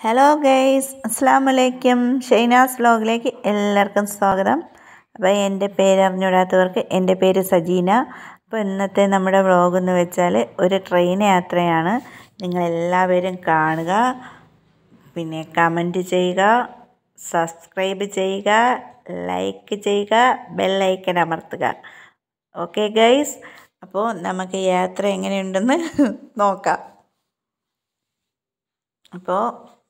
hello guys അസ്സാം വലൈക്കും ഷൈനാസ് വ്ലോഗിലേക്ക് എല്ലാവർക്കും സ്വാഗതം അപ്പോൾ എൻ്റെ പേര് അറിഞ്ഞൂടാത്തവർക്ക് എൻ്റെ പേര് സജീന അപ്പോൾ ഇന്നത്തെ നമ്മുടെ വ്ലോഗ് എന്ന് വെച്ചാൽ ഒരു ട്രെയിൻ യാത്രയാണ് നിങ്ങളെല്ലാവരും കാണുക പിന്നെ കമൻറ്റ് ചെയ്യുക സബ്സ്ക്രൈബ് ചെയ്യുക ലൈക്ക് ചെയ്യുക ബെല്ലൈക്കൻ അമർത്തുക ഓക്കെ ഗൈസ് അപ്പോൾ നമുക്ക് യാത്ര എങ്ങനെയുണ്ടെന്ന് നോക്കാം അപ്പോൾ